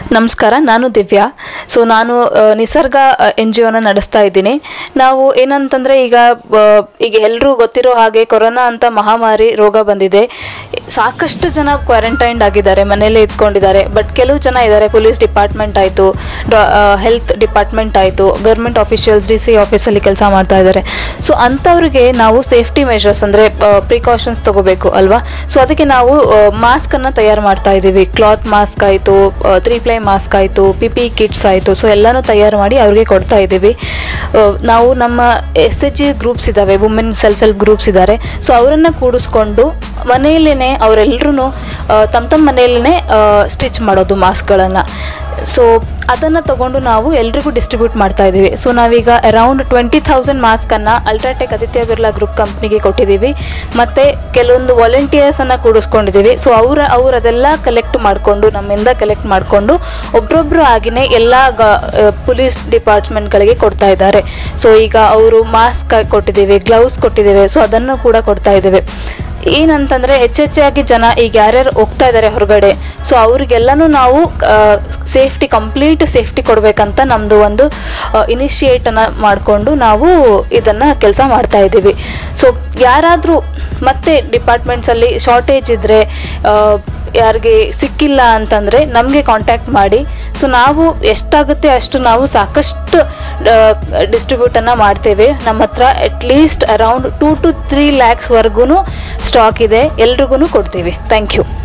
ನಮಸ್ಕಾರ ನಾನು ದಿವ್ಯಾ ಸೊ ನಾನು ಆ, ನಿಸರ್ಗ ಎನ್ ಜಿ ಒನ ನಡೆಸ್ತಾ ಇದ್ದೀನಿ ನಾವು ಏನಂತಂದರೆ ಈಗ ಆ, ಈಗ ಎಲ್ಲರೂ ಗೊತ್ತಿರೋ ಹಾಗೆ ಕೊರೋನಾ ಅಂತ ಮಹಾಮಾರಿ ರೋಗ ಬಂದಿದೆ ಸಾಕಷ್ಟು ಜನ ಕ್ವಾರಂಟೈನ್ಡ್ ಆಗಿದ್ದಾರೆ ಮನೆಯಲ್ಲೇ ಇದ್ಕೊಂಡಿದ್ದಾರೆ ಬಟ್ ಕೆಲವು ಜನ ಇದ್ದಾರೆ ಪೊಲೀಸ್ ಡಿಪಾರ್ಟ್ಮೆಂಟ್ ಆಯಿತು ಹೆಲ್ತ್ ಡಿಪಾರ್ಟ್ಮೆಂಟ್ ಆಯಿತು ಗೌರ್ಮೆಂಟ್ ಆಫೀಷಿಯಲ್ಸ್ ಡಿ ಸಿ ಆಫೀಸಲ್ಲಿ ಕೆಲಸ ಮಾಡ್ತಾ ಇದ್ದಾರೆ ಸೊ ಅಂಥವ್ರಿಗೆ ನಾವು ಸೇಫ್ಟಿ ಮೆಷರ್ಸ್ ಅಂದರೆ ಪ್ರಿಕಾಷನ್ಸ್ ತಗೋಬೇಕು ಅಲ್ವಾ ಸೊ ಅದಕ್ಕೆ ನಾವು ಮಾಸ್ಕನ್ನು ತಯಾರು ಮಾಡ್ತಾ ಇದ್ದೀವಿ ಕ್ಲಾತ್ ಮಾಸ್ಕ್ ಆಯಿತು ತ್ರೀ ಪ್ಲೈ ಮಾಸ್ಕ್ ಆಯಿತು ಪಿ ಪಿ ಕಿಟ್ಸ್ ಆಯಿತು ಸೊ ಎಲ್ಲನೂ ತಯಾರು ಮಾಡಿ ಅವ್ರಿಗೆ ಕೊಡ್ತಾ ಇದ್ದೀವಿ ಆ, ನಾವು ನಮ್ಮ ಎಸ್ ಎಚ್ ಜಿ ಗ್ರೂಪ್ಸ್ ಇದ್ದಾವೆ ವುಮೆನ್ ಸೆಲ್ಫ್ ಹೆಲ್ಪ್ ಗ್ರೂಪ್ಸ್ ಇದ್ದಾರೆ ಸೊ ಅವರನ್ನು ಕೂಡಿಸ್ಕೊಂಡು ಮನೆಯಲ್ಲೇ ಅವರೆಲ್ಲರೂ ತಮ್ಮ ತಮ್ಮ ಮನೆಯಲ್ಲೇ ಸ್ಟಿಚ್ ಮಾಡೋದು ಮಾಸ್ಕ್ಗಳನ್ನು ಸೊ ಅದನ್ನು ತಗೊಂಡು ನಾವು ಎಲ್ರಿಗೂ ಡಿಸ್ಟ್ರಿಬ್ಯೂಟ್ ಮಾಡ್ತಾ ಇದ್ದೀವಿ ಸೊ ನಾವೀಗ ಅರೌಂಡ್ ಟ್ವೆಂಟಿ ಥೌಸಂಡ್ ಮಾಸ್ಕನ್ನು ಅಲ್ಟ್ರಾಟೆಕ್ ಆದಿತ್ಯ ಬಿರ್ಲಾ ಗ್ರೂಪ್ ಕಂಪ್ನಿಗೆ ಕೊಟ್ಟಿದ್ದೀವಿ ಮತ್ತು ಕೆಲವೊಂದು ವಾಲಂಟಿಯರ್ಸನ್ನು ಕೂಡಿಸ್ಕೊಂಡಿದ್ದೀವಿ ಸೊ ಅವರ ಅವ್ರು ಅದೆಲ್ಲ ಕಲೆಕ್ಟ್ ಮಾಡಿಕೊಂಡು ನಮ್ಮಿಂದ ಕಲೆಕ್ಟ್ ಮಾಡಿಕೊಂಡು ಒಬ್ರೊಬ್ರು ಆಗಿನೇ ಎಲ್ಲ ಗ ಪೊಲೀಸ್ ಡಿಪಾರ್ಟ್ಮೆಂಟ್ಗಳಿಗೆ ಕೊಡ್ತಾ ಇದ್ದಾರೆ ಸೊ ಈಗ ಅವರು ಮಾಸ್ಕ್ ಕೊಟ್ಟಿದ್ದೀವಿ ಗ್ಲೌಸ್ ಕೊಟ್ಟಿದ್ದೇವೆ ಸೊ ಅದನ್ನು ಕೂಡ ಕೊಡ್ತಾ ಇದ್ದೇವೆ ಏನಂತಂದರೆ ಹೆಚ್ಚೆಚ್ಚಾಗಿ ಜನ ಈಗ ಯಾರ್ಯಾರು ಹೋಗ್ತಾ ಇದ್ದಾರೆ ಹೊರಗಡೆ ಸೊ ಅವ್ರಿಗೆಲ್ಲನೂ ನಾವು ಸೇಫ್ಟಿ ಕಂಪ್ಲೀಟ್ ಸೇಫ್ಟಿ ಕೊಡಬೇಕಂತ ನಮ್ಮದು ಒಂದು ಇನಿಷಿಯೇಟನ್ನು ಮಾಡಿಕೊಂಡು ನಾವು ಇದನ್ನು ಕೆಲಸ ಮಾಡ್ತಾ ಇದ್ದೀವಿ ಸೊ ಯಾರಾದರೂ ಮತ್ತೆ ಡಿಪಾರ್ಟ್ಮೆಂಟ್ಸಲ್ಲಿ ಶಾರ್ಟೇಜ್ ಇದ್ದರೆ ಯಾರಿಗೆ ಸಿಕ್ಕಿಲ್ಲ ಅಂತಂದರೆ ನಮಗೆ ಕಾಂಟ್ಯಾಕ್ಟ್ ಮಾಡಿ ಸೊ ನಾವು ಎಷ್ಟಾಗುತ್ತೆ ಅಷ್ಟು ನಾವು ಸಾಕಷ್ಟು ಡಿಸ್ಟ್ರಿಬ್ಯೂಟನ್ನು ಮಾಡ್ತೇವೆ ನಮ್ಮ ಹತ್ರ at least around two to three ಲ್ಯಾಕ್ಸ್ವರೆಗೂ ಸ್ಟಾಕ್ ಇದೆ ಎಲ್ರಿಗೂ ಕೊಡ್ತೀವಿ ಥ್ಯಾಂಕ್ ಯು